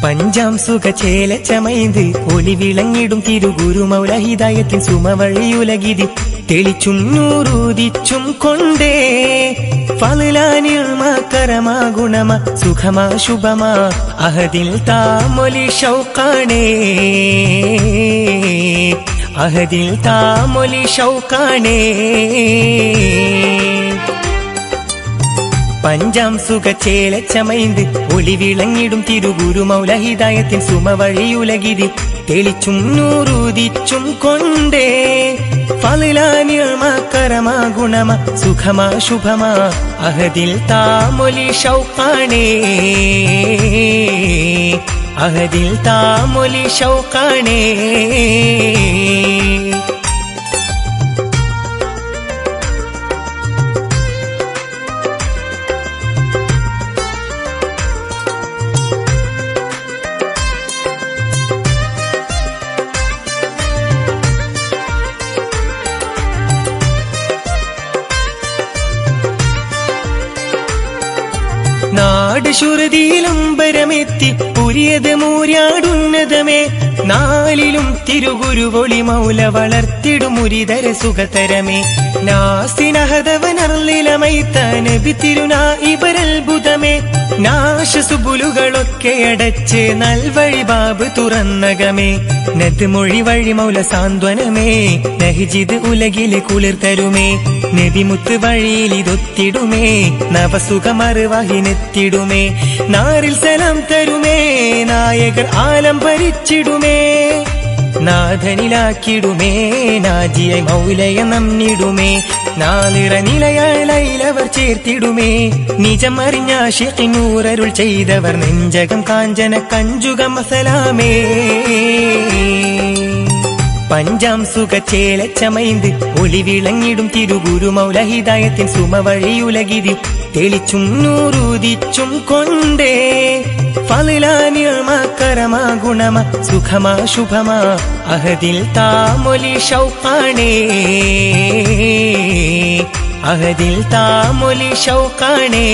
പഞ്ചാം സുഖ ചേലച്ചമൈന്ത് ഒളി വിളങ്ങിടും തിരുഗുരു മൗലഹിദായത്തിൻ സുമവഴിയുലകിതി തെളിച്ചും നൂറുദിച്ചും കൊണ്ടേ ഫലാനിൽമ കരമാ ഗുണമ സുഖമാ ശുഭമാ അഹദിൽ താമൊലി ഷൗക്കാണേ അഹദിൽ താമൊലി ഷൗക്കാണേ പഞ്ചാം സുഖ ചേലച്ചമൈന്ത് ഒളി വിളങ്ങിടും തിരുഗുരു മൗലഹിദായത്തിൻ സുമവഴിയുലകിതി തെളിച്ചും നൂറുദിച്ചും കൊണ്ടേ ഫലാനിൽമ കരമാ ഗുണമ സുഖമാ ശുഭമാ അഹദിൽ താമൊലി ഷൗക്കാണേ അഹദിൽ താമൊലി ഷൗക്കാണേ നാട് ശ്രുതിയിലംബരമെത്തി പുരിയത് മൂര്യാടുന്നതമേ നാലിലും തിരുഗുരുവൊളി മൗല വളർത്തിടുമുരിതര സുഖതരമേ നാസ്തിനഹതവനർലിലമൈത്താനബി തിരുനാ ഇവരത്ഭുതമേ നാശസുബുലുകളൊക്കെ അടച്ച് നൽവഴി ബാബ് തുറന്നകമേ നദ് മൊഴി വഴി മൗല സാന്ത്വനമേ നഹിജിത് ഉലകിലെ കുളിർ തരുമേ നദിമുത്ത് വഴിയിൽ ഇതൊത്തിടുമേ നവസുഖമറുവാഹിനെത്തിടുമേ നാരിൽ സലാം തരുമേ നായകർ ആലം ഭരിച്ചിടുമേ നാഥനിലാക്കിടുമേ നാജിയായി മൗലയ നന്നിടുമേ നാളിറ നിലയാളയിലവർ ചേർത്തിടുമേ നിജം അറിഞ്ഞാഷിനൂറരുൾ ചെയ്തവർ നെഞ്ചകം കാഞ്ചന കഞ്ചുക മസലാമേ പഞ്ചാം സുഖ ചേലച്ചമൈന്ത് ഒളി വിളങ്ങിടും തിരുഗുരു മൗലഹിദായത്തിൻ സുമവഴിയുലകിതി തെളിച്ചും നൂറുദിച്ചും കൊണ്ടേ ഫലാനിൽമ കരമാ ഗുണമ സുഖമാ ശുഭമാ അഹദിൽ താമൊലി ഷൗക്കാണേ അഹദിൽ താമൊലി ഷൗക്കാണേ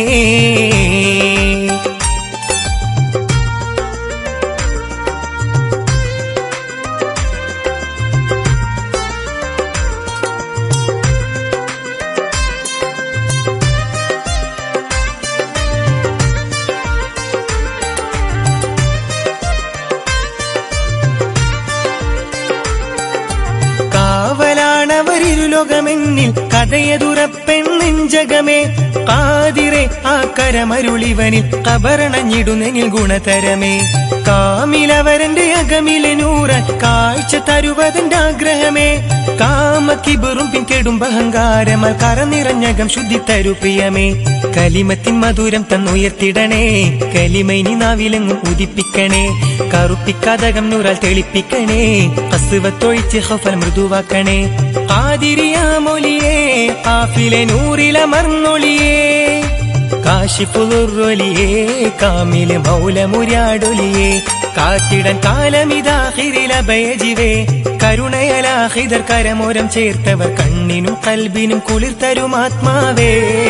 കാവലാണവരിരുലോകമെന്നിൽ കഥയതുറപ്പെണ്ണെഞ്ചകമേ കാതിരെ ആ കരമരുളിവനിൽ കബറണഞ്ഞിടുന്നെനിൽ ഗുണതരമേ കാമിലവരന്റെ അകമിലെ നൂറൻ കാഴ്ച തരുവതിന്റെ ആഗ്രഹമേ കാമക്കിബറും പിൻകെടും അഹങ്കാരമൽ കറ നിറഞ്ഞകം ശുദ്ധി തരു പ്രിയമേ കലിമത്തിൻ മധുരം തന്നുയർത്തിടണേ കലിമൈനി നാവിലെങ്ങും ഉദിപ്പിക്കണേ കറുപ്പിക്കാതകം നൂറാൽ തെളിപ്പിക്കണേ കസുവത്തൊഴിച്ച് ഹഫൽ മൃദുവാക്കണേ ആതിരിയാമൊലിയേ ആഫിലെ നൂറിലമർന്നൊളിയേ കാശിപ്പുലുറൊലിയേ കാമിലെ മൗലമുരാടൊലിയേ കാത്തിടൻ കാലമിതാഹിരിലഭയജിവേ കരുണയലാഹിതർ കരമോരം ചേർത്തവർ കണ്ണിനും കൽബിനും കുളിർ തരുമാത്മാവേ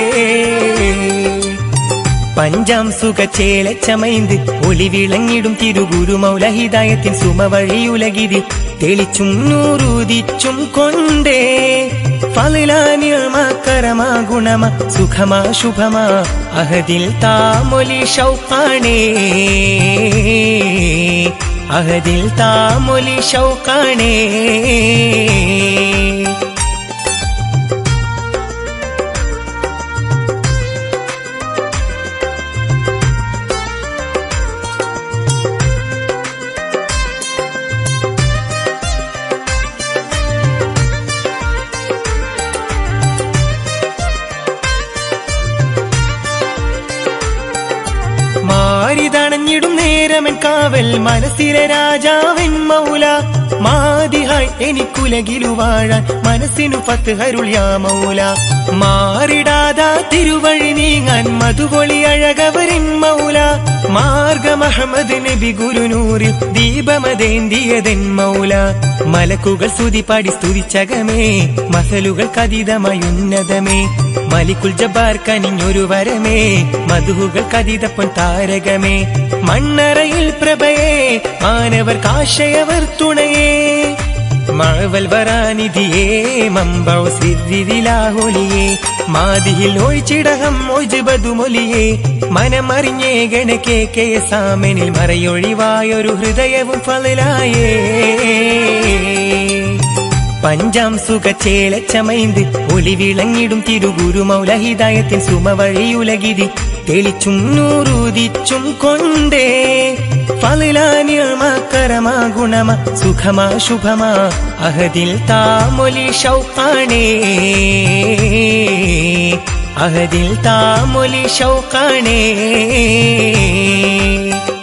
പഞ്ചാം സുഖ ചേലച്ചമൈന്ത് ഒളി വിളങ്ങിടും തിരുഗുരു മൗലഹിദായത്തിൻ സുമവഴിയുലകിതി തെളിച്ചും നൂറുദിച്ചും കൊണ്ടേ ഫലാനിൽമ കരമാ ഗുണമ സുഖമാ ശുഭമാ അഹദിൽ താമൊലി ഷൗക്കാണേ അഹദിൽ താമൊലി ഷൗക്കാണേ മാരിതണഞ്ഞിടും നേരമൻ കാവൽ മനസ്സിലെ രാജാവൻ മൗല മാതിഹായി സലാമത്തായി എനിക്കുലകിലു വാഴാൻ മനസ്സിനു പത്തുഹരുൾ യാ മൗല മാറിടാതാ തിരുവഴി നീങ്ങാൻ മധുപൊളി അഴകവരിൻ മൗല മാർഗ മഹമ്മദ് നബി ഗുരുനൂറിൽ ദീപമതേന്തിയതെൻ മൗല മലക്കുകൾ സ്തുതി പാടി സ്തുതിച്ചകമേ മസലുകൾ കതീതമായി ഉന്നതമേ മലിക്കുൽ ജബ്ബാർ കനിഞ്ഞൊരു വരമേ മധുഹുകൾ കതിതപ്പൊൻ താരകമേ മണ്ണറയിൽ പ്രഭയേ മാനവർ കാശയവർ തുണയേ മഴവൽ വരാനിധിയേ മമ്പൗ സിദ്ധിലാഹൊലിയേ മാതിയിൽ ഒഴിച്ചിടഹം ഒഴിബതുമൊലിയേ മനമറിഞ്ഞേ ഗണകേ കെ സാമനിൽ മറയൊഴിവായൊരു ഹൃദയവും ഫലായേ പഞ്ചാം സുഖച്ചേല ചമൈന്ത് ഒലി വിളങ്ങിടും തിരുഗുരു മൗലഹിതായത്തിൻ സുമവഴിയുലകിതി തെളിച്ചും നൂറുദിച്ചും കൊണ്ടേ ഫലിലാനിയമകരമാ ഗുണമ സുഖമാ ശുഭമാ അഹദിൽ താമൊലി ഷൗക്കാണേ അഹദിൽ താമൊലി ഷൗക്കാണേ